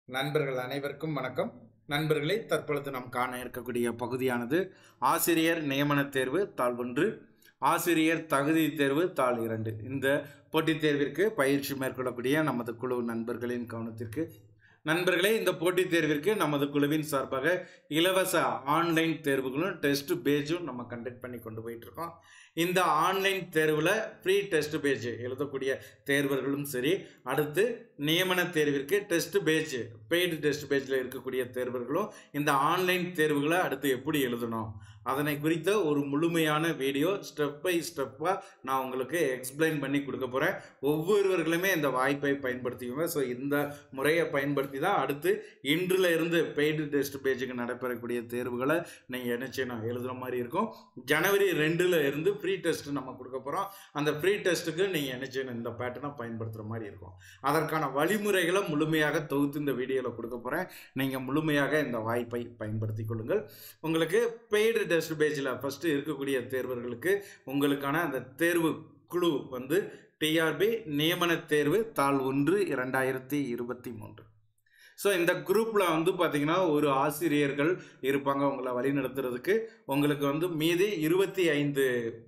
நண்பர்கள் அனைவருக்கும் வணக்கம் நண்பர்களே தற்பொழுது நாம் காண இருக்கக்கூடிய பகுதியானது ஆசிரியர் நியமன தேர்வு தாள் ஒன்று ஆசிரியர் தகுதி தேர்வு தாள் இரண்டு இந்த போட்டித் தேர்விற்கு பயிற்சி மேற்கொள்ளக்கூடிய நமது குழு நண்பர்களின் கவனத்திற்கு நண்பர்களே இந்த போட்டித் தேர்விற்கு நமது குழுவின் சார்பாக இலவச ஆன்லைன் தேர்வுகளும் டெஸ்ட் பேஜும் நம்ம கண்டக்ட் பண்ணி கொண்டு போயிட்டு இருக்கோம் இந்த ஆன்லைன் தேர்வில் ஃப்ரீ டெஸ்ட் பேஜ் எழுதக்கூடிய தேர்வர்களும் சரி அடுத்து நியமன தேர்விற்கு டெஸ்ட் பேஜ் பெய்டு டெஸ்ட் பேஜில் இருக்கக்கூடிய தேர்வர்களும் இந்த ஆன்லைன் தேர்வுகளை அடுத்து எப்படி எழுதணும் அதனை குறித்த ஒரு முழுமையான வீடியோ ஸ்டெப் பை ஸ்டெப்பாக நான் உங்களுக்கு எக்ஸ்பிளைன் பண்ணி கொடுக்க போகிறேன் ஒவ்வொருவர்களுமே இந்த வாய்ப்பை பயன்படுத்திக்கோங்க ஸோ இந்த முறையை பயன்படுத்தி தான் அடுத்து இன்றில் இருந்து பெய்டு டெஸ்ட் பேஜுக்கு நடைபெறக்கூடிய தேர்வுகளை நீங்கள் என்ன செய்யணும் எழுதுகிற மாதிரி இருக்கும் ஜனவரி ரெண்டில் இருந்து ஃப்ரீ டெஸ்ட் நம்ம கொடுக்க போகிறோம் அந்த ஃப்ரீ டெஸ்ட்டுக்கு நீங்கள் என்ன செய்யணும் இந்த பேட்டர்னை பயன்படுத்துகிற மாதிரி இருக்கும் அதற்கான வழிமுறைகளை முழுமையாக தொகுத்து இந்த வீடியோவில் கொடுக்க போகிறேன் நீங்கள் முழுமையாக இந்த வாய்ப்பை பயன்படுத்தி கொள்ளுங்கள் உங்களுக்கு பெய்டு டெஸ்ட் பேஜில் ஃபஸ்ட்டு இருக்கக்கூடிய தேர்வர்களுக்கு உங்களுக்கான அந்த தேர்வு குழு வந்து டிஆர்பி நியமன தேர்வு தாள் ஒன்று இரண்டாயிரத்தி இருபத்தி மூன்று ஸோ இந்த குரூப்பில் வந்து பார்த்தீங்கன்னா ஒரு ஆசிரியர்கள் இருப்பாங்க உங்களை வழி நடத்துறதுக்கு உங்களுக்கு வந்து மீதி இருபத்தி ஐந்து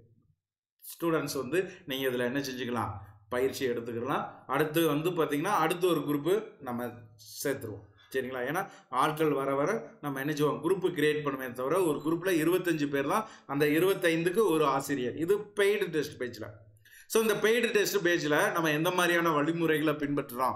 ஸ்டூடெண்ட்ஸ் வந்து நீங்கள் இதில் என்ன செஞ்சுக்கலாம் பயிற்சி எடுத்துக்கலாம் அடுத்து வந்து பார்த்தீங்கன்னா அடுத்து ஒரு குரூப்பு நம்ம சேர்த்துருவோம் சரிங்களா ஏன்னா ஆட்கள் வர வர நம்ம என்ன செய்வோம் குரூப்பு கிரியேட் பண்ணுமே தவிர ஒரு குரூப்பில் இருபத்தஞ்சு பேர் தான் அந்த இருபத்தைந்துக்கு ஒரு ஆசிரியர் இது பெய்டு டெஸ்ட் பேஜில் ஸோ இந்த பெய்டு டெஸ்ட் பேஜில் நம்ம எந்த மாதிரியான வழிமுறைகளை பின்பற்றுறோம்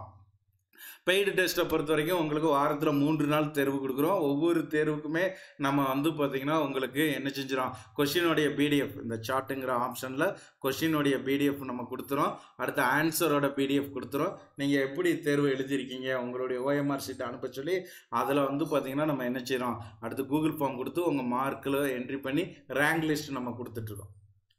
பெய்டு டெஸ்ட்டை பொறுத்த வரைக்கும் உங்களுக்கு வாரத்தில் மூன்று நாள் தேர்வு கொடுக்குறோம் ஒவ்வொரு தேர்வுக்குமே நம்ம வந்து பார்த்திங்கன்னா உங்களுக்கு என்ன செஞ்சிடும் கொஷினுடைய பிடிஎஃப் இந்த சார்ட்டுங்கிற ஆப்ஷனில் கொஷினுடைய பிடிஎஃப் நம்ம கொடுத்துறோம் அடுத்து ஆன்சரோட பிடிஎஃப் கொடுத்துறோம் நீங்கள் எப்படி தேர்வு எழுதியிருக்கீங்க உங்களுடைய ஓஎம்ஆர் ஷீட் அனுப்ப சொல்லி அதில் வந்து பார்த்திங்கன்னா நம்ம என்ன செய்கிறோம் அடுத்து கூகுள் ஃபார்ம் கொடுத்து உங்கள் மார்க்கில் என்ட்ரி பண்ணி ரேங்க் லிஸ்ட் நம்ம கொடுத்துட்ருக்கோம்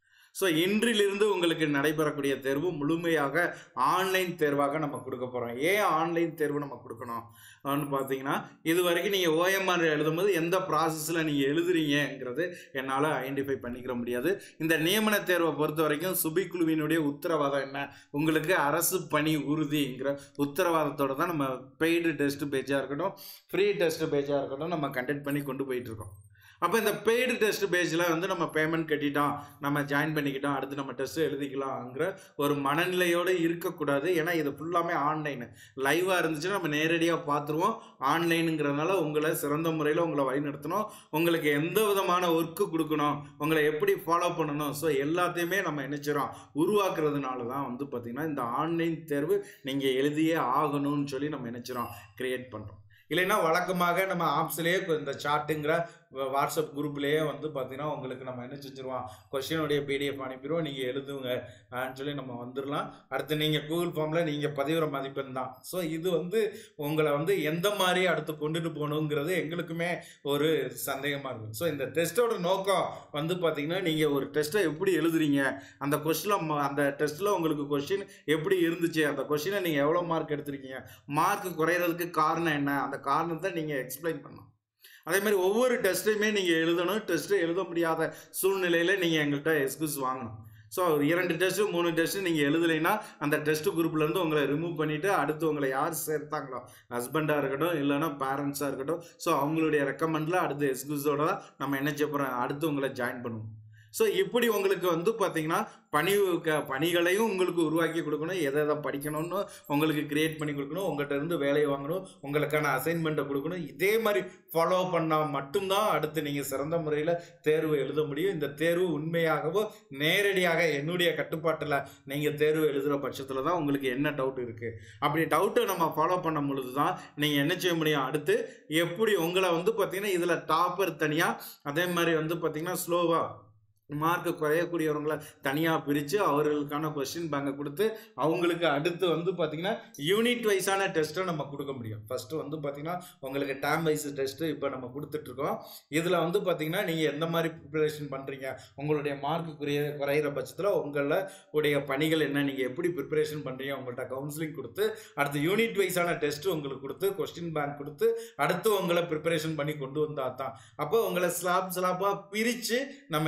ஸோ இன்றிலிருந்து உங்களுக்கு நடைபெறக்கூடிய தேர்வு முழுமையாக ஆன்லைன் தேர்வாக நம்ம கொடுக்க போகிறோம் ஏன் ஆன்லைன் தேர்வு நம்ம கொடுக்கணும் அப்படின்னு பார்த்தீங்கன்னா இது வரைக்கும் நீங்கள் ஓஎம்ஆர் எழுதும்போது எந்த ப்ராசஸில் நீங்கள் எழுதுறீங்கிறது என்னால் ஐடென்டிஃபை பண்ணிக்கிற முடியாது இந்த நியமன தேர்வை பொறுத்த வரைக்கும் சுபிக்குழுவினுடைய உத்தரவாதம் என்ன உங்களுக்கு அரசு பணி உறுதிங்கிற உத்தரவாதத்தோடு தான் நம்ம பெய்டு டெஸ்ட் பேஜாக இருக்கட்டும் ஃப்ரீ டெஸ்ட் பேஜாக இருக்கட்டும் நம்ம கண்டக்ட் பண்ணி கொண்டு போயிட்டுருக்கோம் அப்போ இந்த பெய்டு டெஸ்ட் பேஜில் வந்து நம்ம பேமெண்ட் கட்டிட்டோம் நம்ம ஜாயின் பண்ணிக்கிட்டோம் அடுத்து நம்ம டெஸ்ட் எழுதிக்கலாங்கிற ஒரு மனநிலையோடு இருக்கக்கூடாது ஏன்னா இது ஃபுல்லாமே ஆன்லைனு லைவாக இருந்துச்சுன்னா நம்ம நேரடியாக பார்த்துருவோம் ஆன்லைனுங்கிறதுனால உங்களை சிறந்த முறையில் உங்களை வழிநடத்தணும் உங்களுக்கு எந்த விதமான ஒர்க்கு கொடுக்கணும் உங்களை எப்படி ஃபாலோ பண்ணணும் ஸோ எல்லாத்தையுமே நம்ம நினைச்சிடறோம் உருவாக்குறதுனால தான் வந்து பார்த்திங்கன்னா இந்த ஆன்லைன் தேர்வு நீங்கள் எழுதியே ஆகணும்னு சொல்லி நம்ம நினைச்சிடறோம் க்ரியேட் பண்ணுறோம் இல்லைன்னா வழக்கமாக நம்ம ஆப்ஸ்லேயே இந்த சார்ட்டுங்கிற வாட்ஸ்அப் குரூப்லேயே வந்து பார்த்தீங்கன்னா உங்களுக்கு நம்ம என்ன செஞ்சுருவோம் கொஷினுடைய பிடிஎஃப் அனுப்பிடுவோம் நீங்கள் எழுதுங்க அப்படின்னு சொல்லி நம்ம வந்துடலாம் அடுத்து நீங்கள் கூகுள் ஃபார்மில் நீங்கள் பதிவுற மதிப்பெண் தான் ஸோ இது வந்து உங்களை வந்து எந்த மாதிரி அடுத்து கொண்டுட்டு போகணுங்கிறது எங்களுக்குமே ஒரு சந்தேகமாக இருக்கும் ஸோ இந்த டெஸ்ட்டோட நோக்கம் வந்து பார்த்தீங்கன்னா நீங்கள் ஒரு டெஸ்ட்டை எப்படி எழுதுறீங்க அந்த கொஸ்டினில் அந்த டெஸ்ட்டில் உங்களுக்கு கொஷின் எப்படி இருந்துச்சு அந்த கொஷினை நீங்கள் எவ்வளோ மார்க் எடுத்திருக்கீங்க மார்க் குறையிறதுக்கு காரணம் என்ன அந்த காரணத்தை நீங்கள் எக்ஸ்பிளைன் பண்ணணும் அதே மாதிரி ஒவ்வொரு டெஸ்ட்டையுமே நீங்கள் எழுதணும் டெஸ்ட்டு எழுத முடியாத சூழ்நிலையில் நீங்கள் எங்கள்கிட்ட எக்ஸ்கியூஸ் வாங்கணும் ஸோ இரண்டு டெஸ்ட்டு மூணு டெஸ்ட்டு நீங்கள் எழுதலைன்னா அந்த டெஸ்ட் குரூப்லேருந்து உங்களை ரிமூவ் பண்ணிவிட்டு அடுத்து உங்களை யார் சேர்த்தாங்களோ ஹஸ்பண்டாக இருக்கட்டும் இல்லைனா பேரண்ட்ஸாக இருக்கட்டும் ஸோ அவங்களுடைய ரெக்கமெண்டில் அடுத்து எக்ஸ்கியூஸோட தான் நம்ம என்ன செய்ய போகிறோம் அடுத்து உங்களை ஜாயின் பண்ணுவோம் ஸோ இப்படி உங்களுக்கு வந்து பார்த்தீங்கன்னா பணி க பணிகளையும் உங்களுக்கு உருவாக்கி கொடுக்கணும் எதை எதை படிக்கணும்னு உங்களுக்கு கிரியேட் பண்ணி கொடுக்கணும் உங்கள்கிட்ட இருந்து வேலையை வாங்கணும் உங்களுக்கான அசைன்மெண்ட்டை கொடுக்கணும் இதே மாதிரி ஃபாலோ பண்ணால் மட்டும்தான் அடுத்து நீங்கள் சிறந்த முறையில் தேர்வு எழுத முடியும் இந்த தேர்வு உண்மையாகவோ நேரடியாக என்னுடைய கட்டுப்பாட்டில் நீங்கள் தேர்வு எழுதுகிற பட்சத்தில் தான் உங்களுக்கு என்ன டவுட் இருக்குது அப்படி டவுட்டை நம்ம ஃபாலோ பண்ணும் பொழுது தான் நீங்கள் என்ன செய்ய முடியும் அடுத்து எப்படி உங்களை வந்து பார்த்தீங்கன்னா இதில் டாப்பர் தனியாக அதே மாதிரி வந்து பார்த்தீங்கன்னா ஸ்லோவாக மார்க்கு குறையக்கூடியவங்களை தனியாக பிரித்து அவர்களுக்கான கொஸ்டின் பேங்கை கொடுத்து அவங்களுக்கு அடுத்து வந்து பார்த்திங்கன்னா யூனிட் வைஸான டெஸ்ட்டை நம்ம கொடுக்க முடியும் ஃபஸ்ட்டு வந்து பார்த்திங்கன்னா உங்களுக்கு டேம் வைஸ் டெஸ்ட்டு இப்போ நம்ம கொடுத்துட்ருக்கோம் இதில் வந்து பார்த்திங்கன்னா நீங்கள் எந்த மாதிரி ப்ரிப்பரேஷன் பண்ணுறீங்க உங்களுடைய மார்க் குறைய குறையிற பட்சத்தில் உங்களை உடைய பணிகள் என்ன நீங்கள் எப்படி ப்ரிப்பரேஷன் பண்ணுறீங்க உங்கள்கிட்ட கவுன்சிலிங் கொடுத்து அடுத்து யூனிட் வைஸான டெஸ்ட்டு உங்களுக்கு கொடுத்து கொஸ்டின் பேங்க் கொடுத்து அடுத்து உங்களை ப்ரிப்பரேஷன் பண்ணி கொண்டு வந்தால் தான் அப்போ உங்களை ஸ்லாப் ஸ்லாப்பாக பிரித்து நம்ம என்ன செய்யணும்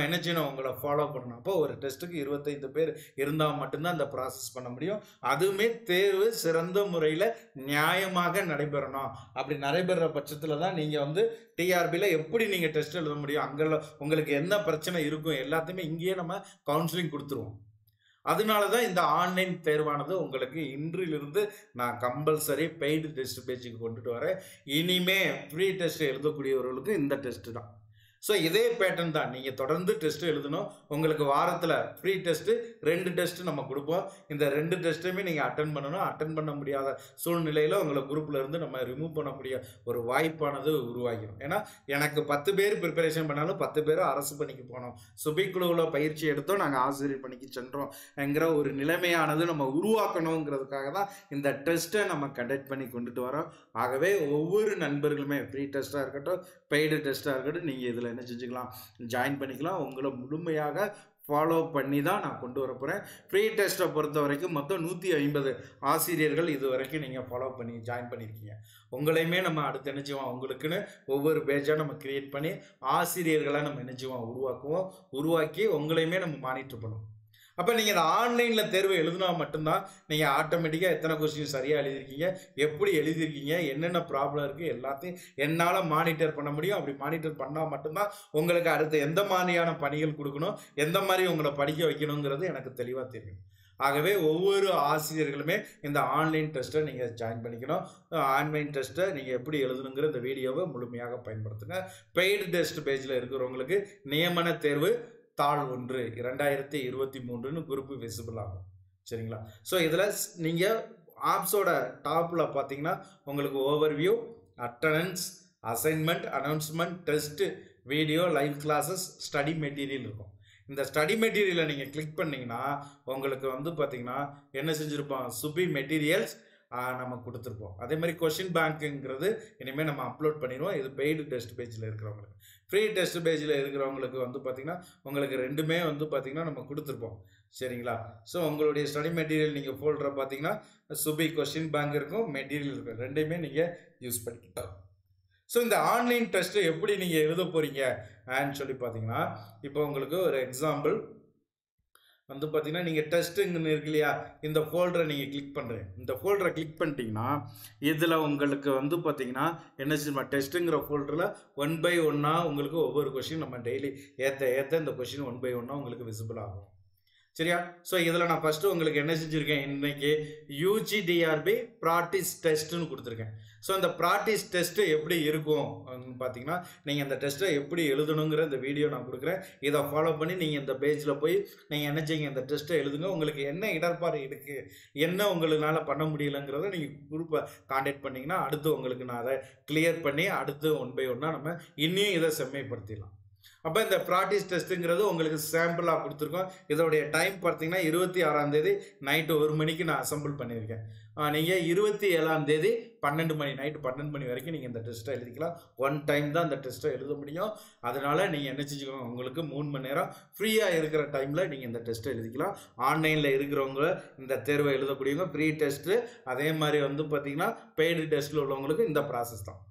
உங்களை ஃபாலோ பண்ணணும் அப்போ ஒரு டெஸ்ட்டுக்கு இருபத்தைந்து பேர் இருந்தால் மட்டும்தான் அந்த ப்ராசஸ் பண்ண முடியும் அதுவுமே தேர்வு சிறந்த முறையில் நியாயமாக நடைபெறணும் அப்படி நடைபெற பட்சத்தில் தான் நீங்கள் வந்து டிஆர்பியில் எப்படி நீங்கள் டெஸ்ட் எழுத முடியும் அங்கே உங்களுக்கு என்ன பிரச்சனை இருக்கும் எல்லாத்தையுமே இங்கேயே நம்ம கவுன்சிலிங் கொடுத்துருவோம் அதனால தான் இந்த ஆன்லைன் தேர்வானது உங்களுக்கு இன்றிலிருந்து நான் கம்பல்சரி பெய்டு டெஸ்ட் பேஜுக்கு கொண்டுட்டு வரேன் இனிமே ஃப்ரீ டெஸ்ட் எழுதக்கூடியவர்களுக்கு இந்த டெஸ்ட் தான் ஸோ இதே பேட்டர்ன் தான் நீங்கள் தொடர்ந்து டெஸ்ட் எழுதணும் உங்களுக்கு வாரத்தில் ஃப்ரீ டெஸ்ட்டு ரெண்டு டெஸ்ட்டு நம்ம கொடுப்போம் இந்த ரெண்டு டெஸ்ட்டுமே நீங்கள் அட்டன் பண்ணணும் அட்டன் பண்ண முடியாத சூழ்நிலையில் உங்களை குரூப்பில் இருந்து நம்ம ரிமூவ் பண்ணக்கூடிய ஒரு வாய்ப்பானது உருவாகிடும் ஏன்னா எனக்கு பத்து பேர் ப்ரிப்பரேஷன் பண்ணாலும் பத்து பேரும் அரசு பணிக்கு போனோம் சுபிக்குழுவில் பயிற்சி எடுத்தோம் நாங்கள் ஆசிரியர் பணிக்கு சென்றோம் என்கிற ஒரு நிலைமையானது நம்ம உருவாக்கணுங்கிறதுக்காக தான் இந்த டெஸ்ட்டை நம்ம கண்டக்ட் பண்ணி கொண்டுட்டு வரோம் ஆகவே ஒவ்வொரு நண்பர்களுமே ஃப்ரீ டெஸ்ட்டாக இருக்கட்டும் பெய்டு டெஸ்ட்டாக இருக்கட்டும் நீங்கள் இதில் என்ன செஞ்சுக்கலாம் ஜாயின் பண்ணிக்கலாம் உங்களை முழுமையாக ஃபாலோ பண்ணி தான் நான் கொண்டு வர போகிறேன் ஃப்ரீ டெஸ்ட்டை பொறுத்த வரைக்கும் மொத்தம் நூற்றி ஐம்பது ஆசிரியர்கள் இது வரைக்கும் நீங்கள் ஃபாலோ பண்ணி ஜாயின் பண்ணியிருக்கீங்க உங்களையுமே நம்ம அடுத்து நினைச்சுவோம் உங்களுக்குன்னு ஒவ்வொரு பேஜாக நம்ம கிரியேட் பண்ணி ஆசிரியர்களாக நம்ம நினைச்சுவோம் உருவாக்குவோம் உருவாக்கி உங்களையுமே நம்ம மானிட்டர் பண்ணுவோம் அப்போ நீங்கள் இந்த ஆன்லைனில் தேர்வு எழுதினா மட்டும்தான் நீங்கள் ஆட்டோமேட்டிக்காக எத்தனை கொஸ்டின் சரியாக எழுதியிருக்கீங்க எப்படி எழுதியிருக்கீங்க என்னென்ன ப்ராப்ளம் இருக்குது எல்லாத்தையும் என்னால் மானிட்டர் பண்ண முடியும் அப்படி மானிட்டர் பண்ணால் மட்டும்தான் உங்களுக்கு அடுத்து எந்த மாதிரியான பணிகள் கொடுக்கணும் எந்த மாதிரி உங்களை படிக்க வைக்கணுங்கிறது எனக்கு தெளிவாக தெரியும் ஆகவே ஒவ்வொரு ஆசிரியர்களுமே இந்த ஆன்லைன் டெஸ்ட்டை நீங்கள் ஜாயின் பண்ணிக்கணும் ஆன்லைன் டெஸ்ட்டை நீங்கள் எப்படி எழுதணுங்கிற இந்த வீடியோவை முழுமையாக பயன்படுத்துங்க பெய்டு டெஸ்ட் பேஜில் இருக்கிறவங்களுக்கு நியமன தேர்வு தாள் ஒன்று இரண்டாயிரத்தி இருபத்தி மூன்றுன்னு குரூப்பு விசிபிள் ஆகும் சரிங்களா ஸோ இதில் நீங்கள் ஆப்ஸோட டாப்பில் பார்த்தீங்கன்னா உங்களுக்கு overview attendance assignment announcement test video live classes study material இருக்கும் இந்த ஸ்டடி மெட்டீரியலை நீங்கள் கிளிக் பண்ணிங்கன்னா உங்களுக்கு வந்து பார்த்தீங்கன்னா என்ன செஞ்சுருப்போம் சுபி மெட்டீரியல்ஸ் நம்ம கொடுத்துருப்போம் அதே மாதிரி கொஷின் பேங்க்குங்கிறது இனிமேல் நம்ம அப்லோட் பண்ணிடுவோம் இது பெய்டு டெஸ்ட் பேஜில் இருக்கிறவங்களுக்கு ஃப்ரீ டெஸ்ட் பேஜில் இருக்கிறவங்களுக்கு வந்து பார்த்திங்கன்னா உங்களுக்கு ரெண்டுமே வந்து பார்த்திங்கன்னா நம்ம கொடுத்துருப்போம் சரிங்களா ஸோ உங்களுடைய ஸ்டடி மெட்டீரியல் நீங்கள் ஃபோல்டரை பார்த்தீங்கன்னா சுபி கொஷின் பேங்க் இருக்கும் மெட்டீரியல் இருக்கும் ரெண்டையுமே நீங்கள் யூஸ் பண்ணிக்கலாம் ஸோ இந்த ஆன்லைன் டெஸ்ட்டு எப்படி நீங்கள் எழுத போகிறீங்க ஆன்னு சொல்லி பார்த்தீங்கன்னா இப்போ உங்களுக்கு ஒரு எக்ஸாம்பிள் வந்து பார்த்தீங்கன்னா நீங்கள் டெஸ்ட்டுங்கன்னு இருக்கு இல்லையா இந்த ஃபோல்டரை நீங்கள் கிளிக் பண்ணுறேன் இந்த ஃபோல்டரை கிளிக் பண்ணிட்டீங்கன்னா இதில் உங்களுக்கு வந்து பார்த்தீங்கன்னா என்ன செய்யுமா டெஸ்ட்டுங்கிற ஃபோல்டரில் ஒன் பை ஒன்னாக உங்களுக்கு ஒவ்வொரு கொஷின் நம்ம டெய்லி ஏற்ற ஏற்ற இந்த கொஷின் ஒன் பை ஒன்னாக உங்களுக்கு விசிபிள் ஆகும் சரியா ஸோ இதில் நான் ஃபஸ்ட்டு உங்களுக்கு என்ன செஞ்சுருக்கேன் இன்னைக்கு யூஜிடிஆர்பி ப்ராக்டிஸ் டெஸ்ட்டுன்னு கொடுத்துருக்கேன் ஸோ அந்த ப்ராக்டிஸ் டெஸ்ட்டு எப்படி இருக்கும் பார்த்தீங்கன்னா நீங்கள் அந்த டெஸ்ட்டை எப்படி எழுதணுங்கிற இந்த வீடியோ நான் கொடுக்குறேன் இதை ஃபாலோ பண்ணி நீங்கள் இந்த பேஜில் போய் நீங்கள் என்ன செய்யுங்க இந்த டெஸ்ட்டை எழுதுங்க உங்களுக்கு என்ன இடர்பாடு இருக்குது என்ன உங்களால் பண்ண முடியலங்கிறத நீங்கள் குரூப்பை காண்டாக்ட் பண்ணிங்கன்னா அடுத்து உங்களுக்கு நான் அதை கிளியர் பண்ணி அடுத்து ஒன் பை ஒன்னாக நம்ம இன்னும் இதை செம்மைப்படுத்திடலாம் அப்போ இந்த ப்ராக்டிஸ் டெஸ்ட்டுங்கிறது உங்களுக்கு சாம்பிளாக கொடுத்துருக்கோம் இதோடைய டைம் பார்த்தீங்கன்னா இருபத்தி ஆறாம் தேதி நைட்டு ஒரு மணிக்கு நான் அசம்பிள் பண்ணியிருக்கேன் நீங்கள் இருபத்தி ஏழாம் தேதி பன்னெண்டு மணி நைட்டு பன்னெண்டு மணி வரைக்கும் நீங்கள் இந்த டெஸ்ட்டை எழுதிக்கலாம் ஒன் டைம் தான் இந்த டெஸ்ட்டை எழுத முடியும் அதனால் நீங்கள் என்ன செஞ்சுக்கோங்க உங்களுக்கு மூணு மணி நேரம் ஃப்ரீயாக இருக்கிற டைமில் நீங்கள் இந்த டெஸ்ட்டை எழுதிக்கலாம் ஆன்லைனில் இருக்கிறவங்க இந்த தேர்வை எழுதக்கூடியவங்க ஃப்ரீ டெஸ்ட்டு அதே மாதிரி வந்து பார்த்திங்கன்னா பெய்டு டெஸ்ட்டில் உள்ளவங்களுக்கு இந்த ப்ராசஸ் தான்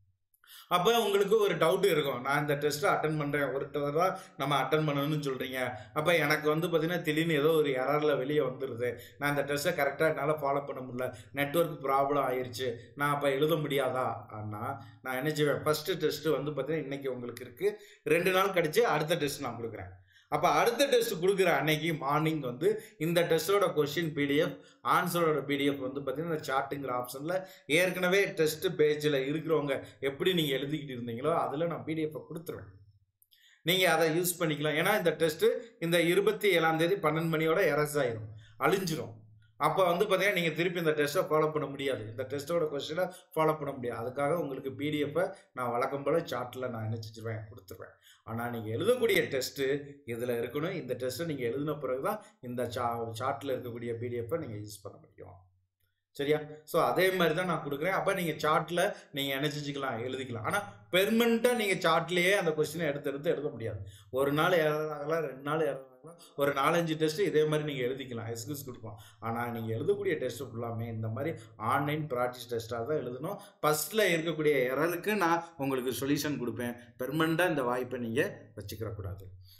அப்போ உங்களுக்கு ஒரு டவுட் இருக்கும் நான் இந்த டெஸ்ட்டை அட்டன் பண்ணுறேன் ஒரு தடவை நம்ம அட்டன் பண்ணணும்னு சொல்கிறீங்க அப்போ எனக்கு வந்து பார்த்திங்கன்னா திடீர்னு ஏதோ ஒரு எரரில் வெளியே வந்துடுது நான் இந்த டெஸ்ட்டை கரெக்டாக என்னால் ஃபாலோ பண்ண முடியல நெட்ஒர்க் ப்ராப்ளம் ஆயிடுச்சு நான் அப்போ எழுத முடியாதா ஆனால் நான் என்ன செய்வேன் ஃபஸ்ட்டு டெஸ்ட்டு வந்து பார்த்திங்கன்னா இன்றைக்கி உங்களுக்கு இருக்குது ரெண்டு நாள் கழிச்சு அடுத்த டெஸ்ட் நான் கொடுக்குறேன் அப்போ அடுத்த டெஸ்ட் கொடுக்குற அன்னைக்கு மார்னிங் வந்து இந்த டெஸ்ட்டோட கொஷின் பிடிஎஃப் ஆன்சரோட பிடிஎஃப் வந்து பார்த்தீங்கன்னா இந்த சார்ட்டுங்கிற ஆப்ஷனில் ஏற்கனவே டெஸ்ட் பேஜில் இருக்கிறவங்க எப்படி நீங்கள் எழுதிக்கிட்டு இருந்தீங்களோ அதில் நான் பிடிஎஃப்பை கொடுத்துருவேன் நீங்கள் அதை யூஸ் பண்ணிக்கலாம் ஏன்னா இந்த டெஸ்ட்டு இந்த இருபத்தி ஏழாம் தேதி பன்னெண்டு மணியோட எரஸ் ஆயிரும் அழிஞ்சிரும் அப்போ வந்து பார்த்தீங்கன்னா நீங்கள் திருப்பி இந்த டெஸ்ட்டை ஃபாலோ பண்ண முடியாது இந்த டெஸ்ட்டோட கொஸ்டினை ஃபாலோ பண்ண முடியாது அதுக்காக உங்களுக்கு பிடிஎஃப்பை நான் வழக்கம் போல் சார்ட்டில் நான் என்ன செஞ்சிருவேன் கொடுத்துருவேன் ஆனால் நீங்கள் எழுதக்கூடிய டெஸ்ட்டு இதில் இருக்கணும் இந்த டெஸ்ட்டை நீங்கள் எழுதின பிறகு தான் இந்த சா சார்ட்டில் இருக்கக்கூடிய பிடிஎஃப்பை நீங்கள் யூஸ் பண்ண முடியும் சரியா ஸோ அதே மாதிரி தான் நான் கொடுக்குறேன் அப்போ நீங்கள் சார்ட்டில் நீங்கள் என்ன செஞ்சுக்கலாம் எழுதிக்கலாம் ஆனால் பெர்மனண்ட்டாக நீங்கள் சார்ட்லேயே அந்த கொஸ்டினை எடுத்து எடுத்து எழுத முடியாது ஒரு நாள் ஏறாகலாம் ரெண்டு நாள் ஏறாகலாம் ஒரு நாலஞ்சு டெஸ்ட்டு இதே மாதிரி நீங்கள் எழுதிக்கலாம் எக்ஸ்கியூஸ் கொடுப்போம் ஆனால் நீங்கள் எழுதக்கூடிய டெஸ்ட்டு ஃபுல்லாமே இந்த மாதிரி ஆன்லைன் ப்ராக்டிஸ் டெஸ்ட்டாக தான் எழுதணும் ஃபஸ்ட்டில் இருக்கக்கூடிய எரருக்கு நான் உங்களுக்கு சொல்யூஷன் கொடுப்பேன் பெர்மனண்ட்டாக இந்த வாய்ப்பை நீங்கள் வச்சுக்கிறக்கூடாது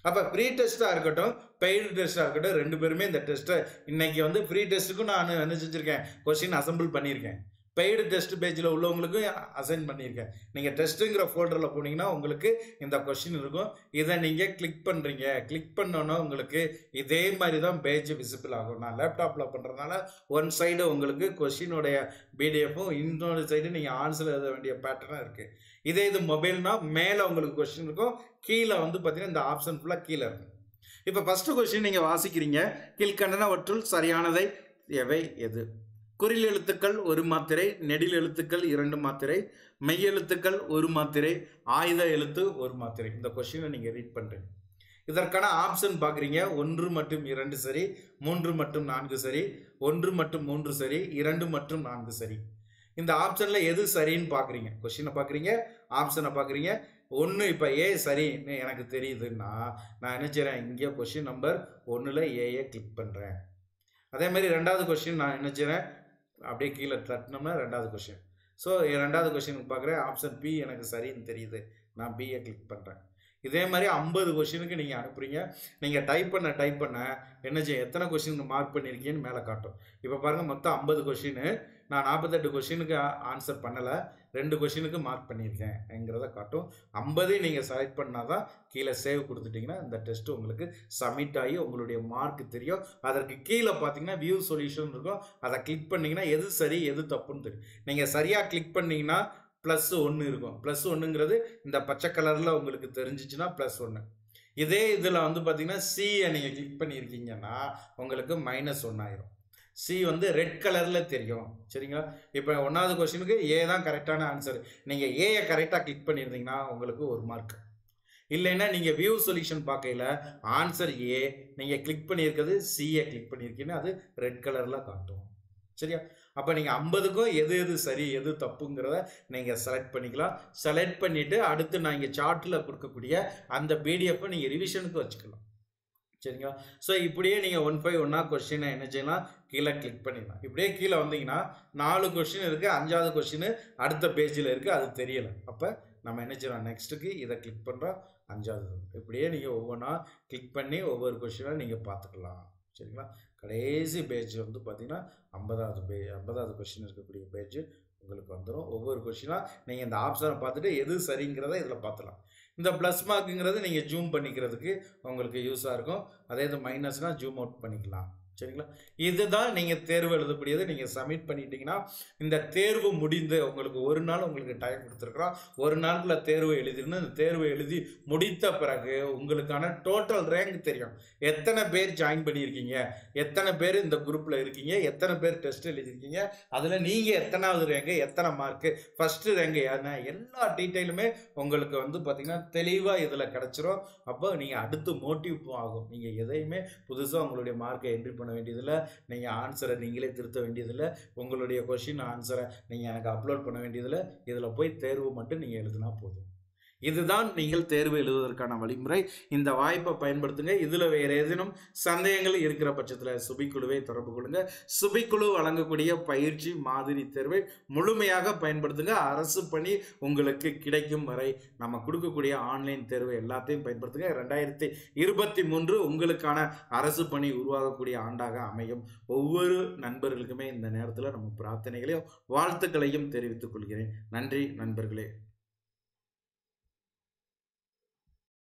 அப்போ ஃப்ரீ டெஸ்ட்டாக இருக்கட்டும் பெய்டு டெஸ்ட்டாக இருக்கட்டும் ரெண்டு பேருமே இந்த டெஸ்ட்டை இன்னைக்கு வந்து ஃப்ரீ டெஸ்ட்டுக்கும் நான் என்ன செஞ்சுருக்கேன் கொஸ்டின் அசம்பிள் பண்ணியிருக்கேன் பெய்டு டெஸ்ட் பேஜில் உள்ளவங்களுக்கும் அசைன் பண்ணியிருக்கேன் நீங்கள் டெஸ்ட்டுங்கிற ஃபோல்டரில் போனீங்கன்னா உங்களுக்கு இந்த கொஸ்டின் இருக்கும் இதை நீங்கள் கிளிக் பண்ணுறீங்க கிளிக் பண்ணோன்னா உங்களுக்கு இதே மாதிரி தான் பேஜ் விசிபிள் ஆகும் நான் லேப்டாப்பில் பண்ணுறதுனால ஒன் சைடு உங்களுக்கு கொஸ்டினுடைய பிடிஎஃப்பும் இன்னொரு சைடு நீங்கள் ஆன்சர் எழுத வேண்டிய பேட்டர்னாக இருக்குது இதே இது மொபைல்னா மேலே உங்களுக்கு கொஸ்டின் இருக்கும் கீழே வந்து பார்த்தீங்கன்னா இந்த ஆப்ஷன் ஃபுல்லாக கீழே இருக்கும் இப்போ ஃபஸ்ட்டு கொஸ்டின் நீங்கள் வாசிக்கிறீங்க கீழ்கண்டனவற்றுள் சரியானதை எவை எது குறில் எழுத்துக்கள் ஒரு மாத்திரை நெடில் எழுத்துக்கள் இரண்டு மாத்திரை மெய் எழுத்துக்கள் ஒரு மாத்திரை ஆயுத எழுத்து ஒரு மாத்திரை இந்த கொஸ்டினை நீங்கள் ரீட் பண்ணுறீங்க இதற்கான ஆப்ஷன் பார்க்குறீங்க ஒன்று மற்றும் இரண்டு சரி மூன்று மற்றும் நான்கு சரி ஒன்று மற்றும் மூன்று சரி இரண்டு மற்றும் நான்கு சரி இந்த ஆப்ஷனில் எது சரின்னு பார்க்குறீங்க கொஸ்டினை பார்க்குறீங்க ஆப்ஷனை பார்க்குறீங்க ஒன்று இப்போ ஏ சரின்னு எனக்கு தெரியுதுன்னா நான் என்ன செய்கிறேன் இங்கே கொஸ்டின் நம்பர் ஒன்றில் ஏஏ கிளிக் பண்ணுறேன் அதே மாதிரி ரெண்டாவது கொஸ்டின் நான் என்ன செய்கிறேன் அப்படியே கீழே தட்டினோம்னா ரெண்டாவது கொஸ்டின் ஸோ ரெண்டாவது கொஸ்டினுக்கு பார்க்குறேன் ஆப்ஷன் பி எனக்கு சரின்னு தெரியுது நான் பியை கிளிக் பண்ணுறேன் இதே மாதிரி ஐம்பது கொஷினுக்கு நீங்கள் அனுப்புறீங்க நீங்கள் டைப் பண்ண டைப் பண்ண என்ன செய்ய எத்தனை கொஷினுக்கு மார்க் பண்ணியிருக்கீங்கன்னு மேலே காட்டும் இப்போ பாருங்கள் மொத்தம் ஐம்பது கொஷினு நான் நாற்பத்தெட்டு கொஷினுக்கு ஆன்சர் பண்ணலை ரெண்டு கொஷினுக்கு மார்க் பண்ணியிருக்கேன்ங்கிறத காட்டும் ஐம்பதையும் நீங்கள் செலக்ட் பண்ணால் தான் கீழே சேவ் கொடுத்துட்டிங்கன்னா இந்த டெஸ்ட் உங்களுக்கு சப்மிட் ஆகி உங்களுடைய மார்க் தெரியும் அதற்கு கீழே பார்த்தீங்கன்னா வியூ சொல்யூஷன் இருக்கும் அதை கிளிக் பண்ணிங்கன்னா எது சரி எது தப்புன்னு தெரியும் நீங்கள் சரியாக கிளிக் பண்ணிங்கன்னா ப்ளஸ் ஒன்று இருக்கும் ப்ளஸ் ஒன்றுங்கிறது இந்த பச்சை கலரில் உங்களுக்கு தெரிஞ்சிச்சுன்னா ப்ளஸ் ஒன்று இதே இதில் வந்து பார்த்தீங்கன்னா சியை நீங்கள் கிளிக் பண்ணியிருக்கீங்கன்னா உங்களுக்கு மைனஸ் ஒன்றாயிரும் சி வந்து ரெட் கலரில் தெரியும் சரிங்களா இப்போ ஒன்றாவது கொஸ்டினுக்கு ஏ தான் கரெக்டான ஆன்சர் நீங்கள் ஏயை கரெக்டாக கிளிக் பண்ணியிருந்தீங்கன்னா உங்களுக்கு ஒரு மார்க் இல்லைன்னா நீங்கள் வியூ சொல்யூஷன் பார்க்கையில் ஆன்சர் ஏ நீங்கள் கிளிக் பண்ணியிருக்கிறது சியை கிளிக் பண்ணியிருக்கீங்கன்னா அது ரெட் கலரில் காட்டும் சரியா அப்போ நீங்கள் ஐம்பதுக்கும் எது எது சரி எது தப்புங்கிறத நீங்கள் செலக்ட் பண்ணிக்கலாம் செலக்ட் பண்ணிவிட்டு அடுத்து நான் இங்கே சார்ட்டில் கொடுக்கக்கூடிய அந்த பிடிஎஃப்பை நீங்கள் ரிவிஷனுக்கு வச்சுக்கலாம் சரிங்களா ஸோ இப்படியே நீங்கள் ஒன் ஃபைவ் ஒன்னா கொஸ்டினை என்ன செய்யலாம் கீழே கிளிக் பண்ணிடலாம் இப்படியே கீழே வந்தீங்கன்னா நாலு கொஸ்டின் இருக்குது அஞ்சாவது கொஸ்டின் அடுத்த பேஜில் இருக்குது அது தெரியலை அப்போ நம்ம என்ன செய்யலாம் நெக்ஸ்ட்டுக்கு இதை கிளிக் பண்ணுறோம் அஞ்சாவது இப்படியே நீங்கள் ஒவ்வொன்றா கிளிக் பண்ணி ஒவ்வொரு கொஸ்டினாக நீங்கள் பார்த்துக்கலாம் சரிங்களா கடைசி பேஜ் வந்து பார்த்தீங்கன்னா ஐம்பதாவது பே ஐம்பதாவது கொஸ்டின் இருக்கக்கூடிய பேஜ் உங்களுக்கு வந்துடும் ஒவ்வொரு கொஸ்டினாக நீங்கள் இந்த ஆப்ஷனை பார்த்துட்டு எது சரிங்கிறத இதில் பார்த்துலாம் இந்த ப்ளஸ் மார்க்குங்கிறது நீங்கள் ஜூம் பண்ணிக்கிறதுக்கு உங்களுக்கு யூஸாக இருக்கும் அதே இது மைனஸ்னால் ஜூம் அவுட் பண்ணிக்கலாம் சரிங்களா இதுதான் நீங்கள் தேர்வு எழுதக்கூடியது நீங்கள் சப்மிட் பண்ணிட்டீங்கன்னா இந்த தேர்வு முடிந்து உங்களுக்கு ஒரு நாள் உங்களுக்கு டைம் கொடுத்துருக்குறோம் ஒரு நாளுக்குள்ள தேர்வு எழுதிருந்து இந்த தேர்வு எழுதி முடித்த பிறகு உங்களுக்கான டோட்டல் ரேங்க் தெரியும் எத்தனை பேர் ஜாயின் பண்ணியிருக்கீங்க எத்தனை பேர் இந்த குரூப்பில் இருக்கீங்க எத்தனை பேர் டெஸ்ட் எழுதியிருக்கீங்க அதில் நீங்கள் எத்தனாவது ரேங்கு எத்தனை மார்க்கு ஃபஸ்ட்டு ரேங்கு என்ன எல்லா டீட்டெயிலுமே உங்களுக்கு வந்து பார்த்திங்கன்னா தெளிவாக இதில் கிடச்சிரும் அப்போ நீங்கள் அடுத்து மோட்டிவ் ஆகும் நீங்கள் எதையுமே புதுசாக உங்களுடைய மார்க்கை என்ட்ரி பண்ண வேண்டியதில்லை நீங்கள் ஆன்சரை நீங்களே திருத்த வேண்டியதில்லை உங்களுடைய கொஷின் ஆன்சரை நீங்கள் எனக்கு அப்லோட் பண்ண வேண்டியதில்லை இதில் போய் தேர்வு மட்டும் நீங்கள் எழுதினா போதும் இதுதான் நீங்கள் தேர்வு எழுதுவதற்கான வழிமுறை இந்த வாய்ப்பை பயன்படுத்துங்க இதில் வேறு ஏதேனும் சந்தேகங்கள் இருக்கிற பட்சத்தில் சுபிக்குழுவை தொடர்பு கொள்ளுங்க சுபிக்குழு வழங்கக்கூடிய பயிற்சி மாதிரி தேர்வை முழுமையாக பயன்படுத்துங்க அரசு பணி உங்களுக்கு கிடைக்கும் வரை நம்ம கொடுக்கக்கூடிய ஆன்லைன் தேர்வு எல்லாத்தையும் பயன்படுத்துங்க ரெண்டாயிரத்தி இருபத்தி மூன்று உங்களுக்கான அரசு பணி உருவாகக்கூடிய ஆண்டாக அமையும் ஒவ்வொரு நண்பர்களுக்குமே இந்த நேரத்தில் நம்ம பிரார்த்தனைகளையும் வாழ்த்துக்களையும் தெரிவித்துக் கொள்கிறேன் நன்றி நண்பர்களே